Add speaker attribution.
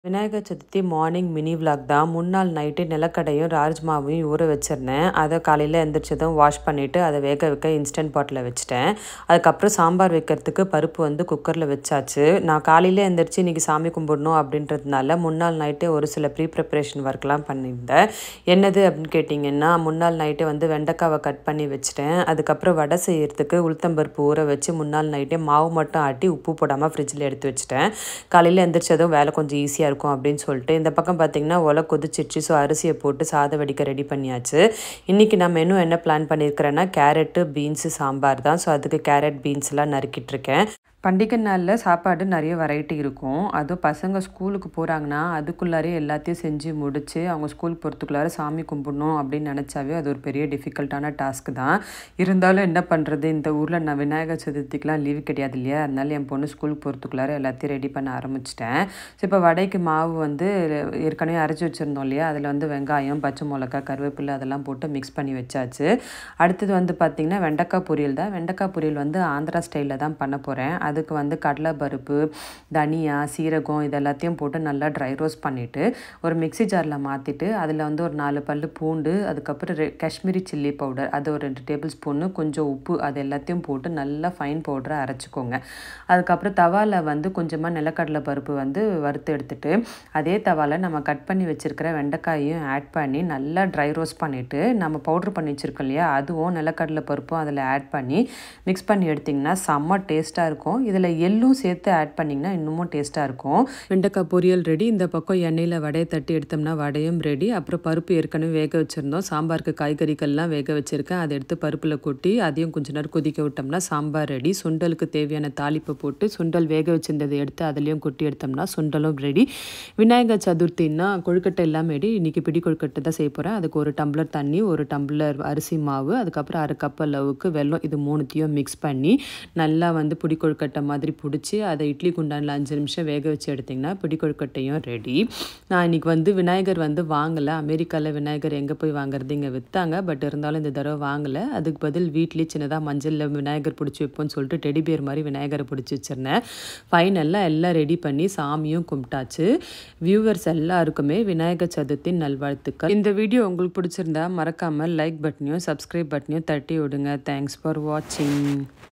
Speaker 1: Vinayagar Chathurthi morning mini vlog தான் முன்னாள் night நிலக்கடையும் ராஜ்மாவையும் ஊற வச்சிருந்தேன் அதை காலையில் எந்திரிச்சதும் வாஷ் பண்ணிவிட்டு அதை வேக வைக்க இன்ஸ்டன்ட் பாட்டில் வச்சுட்டேன் அதுக்கப்புறம் சாம்பார் வைக்கிறதுக்கு பருப்பு வந்து குக்கரில் வச்சாச்சு நான் காலையில் எந்திரிச்சு இன்றைக்கி சாமி கும்பிடணும் அப்படின்றதுனால முன்னாள் நைட்டே ஒரு சில ப்ரீ ப்ரிப்பரேஷன் ஒர்க்லாம் பண்ணியிருந்தேன் என்னது அப்படின்னு கேட்டிங்கன்னா முன்னாள் நைட்டே வந்து வெண்டைக்காவை கட் பண்ணி வச்சுட்டேன் அதுக்கப்புறம் வடை செய்யறதுக்கு உளுத்தம்பருப்பு ஊற வச்சு முன்னாள் நைட்டே மாவு மட்டும் ஆட்டி உப்பு போடாமல் ஃப்ரிட்ஜில் எடுத்து வச்சுட்டேன் காலையில் எந்திரிச்சதும் வேலை கொஞ்சம் ஈஸியாக இருக்கும் அப்படின்னு சொல்லிட்டு இந்த பக்கம் பார்த்தீங்கன்னா ஒலை கொதிச்சிடுச்சு ஸோ அரிசியை போட்டு சாதம் வடிக்க ரெடி பண்ணியாச்சு இன்றைக்கி நான் மெனு என்ன பிளான் பண்ணியிருக்கிறேன்னா கேரட்டு பீன்ஸு சாம்பார் தான் ஸோ அதுக்கு கேரட் பீன்ஸ்லாம் நறுக்கிட்டு இருக்கேன் பண்டிகை நாளில் சாப்பாடு நிறைய வெரைட்டி இருக்கும் அதுவும் பசங்க ஸ்கூலுக்கு போகிறாங்கன்னா அதுக்குள்ளாரே எல்லாத்தையும் செஞ்சு முடித்து அவங்க ஸ்கூல் போகிறதுக்குள்ளார சாமி கும்பிடணும் அப்படின்னு நினச்சாவே அது ஒரு பெரிய டிஃபிகல்ட்டான டாஸ்க் தான் இருந்தாலும் என்ன பண்ணுறது இந்த ஊரில் நான் விநாயகர் சதுர்த்திக்கெலாம் லீவு கிடையாது இல்லையா அதனால என் பொண்ணு ஸ்கூலுக்கு போகிறதுக்குள்ளார எல்லாத்தையும் ரெடி பண்ண ஆரம்பிச்சிட்டேன் ஸோ இப்போ வடைக்கு மாவு வந்து ஏற்கனவே அரைச்சி வச்சுருந்தோம் இல்லையா அதில் வந்து வெங்காயம் பச்சை மிளகா கருவேப்பிலை அதெல்லாம் போட்டு மிக்ஸ் பண்ணி வச்சாச்சு அடுத்தது வந்து பார்த்திங்கன்னா வெண்டைக்காய் பொரியல் தான் வெண்டைக்காய் பொரியல் வந்து ஆந்திரா ஸ்டைலில் தான் பண்ண போகிறேன் அதுக்கு வந்து கடலை பருப்பு தனியா சீரகம் இது எல்லாத்தையும் போட்டு நல்லா ட்ரை ரோஸ்ட் பண்ணிவிட்டு ஒரு மிக்ஸி ஜாரில் மாற்றிட்டு அதில் வந்து ஒரு நாலு பல் பூண்டு அதுக்கப்புறம் ரெ காஷ்மீரி சில்லி பவுடர் அது ஒரு ரெண்டு டேபிள் ஸ்பூனு கொஞ்சம் உப்பு அது எல்லாத்தையும் போட்டு நல்லா ஃபைன் பவுடரை அரைச்சிக்கோங்க அதுக்கப்புறம் தவாவில் வந்து கொஞ்சமாக நிலக்கடலை பருப்பு வந்து வறுத்து எடுத்துட்டு அதே தவாவில் நம்ம கட் பண்ணி வச்சுருக்கிற வெண்டைக்காயையும் ஆட் பண்ணி நல்லா ட்ரை ரோஸ்ட் பண்ணிவிட்டு நம்ம பவுட்ரு பண்ணி வச்சுருக்கோம் இல்லையா அதுவும் நிலக்கடலை பருப்பும் அதில் ஆட் பண்ணி மிக்ஸ் பண்ணி எடுத்திங்கன்னா செம்ம டேஸ்ட்டாக இருக்கும் இதில் எள்ளும் சேர்த்து ஆட் பண்ணிங்கன்னா இன்னமும் டேஸ்ட்டாக இருக்கும் வெண்டைக்காய் பொரியல் ரெடி இந்த பக்கம் எண்ணெயில் வடையை தட்டி எடுத்தோம்னா வடையும் ரெடி அப்புறம் பருப்பு ஏற்கனவே வேக வச்சுருந்தோம் சாம்பாருக்கு காய்கறிகள்லாம் வேக வச்சுருக்கேன் அதை எடுத்து பருப்பில் கொட்டி அதையும் கொஞ்ச நேரம் கொதிக்க விட்டோம்னா சாம்பார் ரெடி சுண்டலுக்கு தேவையான தாளிப்பு போட்டு சுண்டல் வேக வச்சிருந்ததை எடுத்து அதுலேயும் கொட்டி எடுத்தோம்னா சுண்டலும் ரெடி விநாயகர் சதுர்த்தின்னா கொழுக்கட்டை எல்லாம் ரெடி இன்றைக்கி பிடி கொழுக்கட்டை தான் செய்ய போகிறேன் அதுக்கு ஒரு டம்ளர் தண்ணி ஒரு டம்ளர் அரிசி மாவு அதுக்கப்புறம் அரை கப் அளவுக்கு வெல்லம் இது மூணுத்தையும் மிக்ஸ் பண்ணி நல்லா வந்து பிடி கொழுக்கட்டை மாதிரி பிடிச்சி அதை இட்லி குண்டானில் அஞ்சு நிமிஷம் வேக வச்சு எடுத்திங்கன்னா பிடி கொழுக்கட்டையும் ரெடி நான் இன்றைக்கி வந்து விநாயகர் வந்து வாங்கலை அமெரிக்காவில் விநாயகர் எங்கே போய் வாங்குறது இங்கே விற்றாங்க பட் இருந்தாலும் இந்த தடவை வாங்கலை அதுக்கு பதில் வீட்லேயே சின்னதாக மஞ்சளில் விநாயகர் பிடிச்சி வைப்போம்னு சொல்லிட்டு டெடி பேர் மாதிரி விநாயகரை பிடிச்சி வச்சுருந்தேன் ஃபைனலாக எல்லாம் ரெடி பண்ணி சாமியும் கும்பிட்டாச்சு வியூவர்ஸ் எல்லாருக்குமே விநாயகர் சதுர்த்தி நல்வாழ்த்துக்கள் இந்த வீடியோ உங்களுக்கு பிடிச்சிருந்தா மறக்காமல் லைக் பட்டனையும் சப்ஸ்கிரைப் பட்டனையும் தட்டி விடுங்க தேங்க்ஸ் ஃபார் வாட்சிங்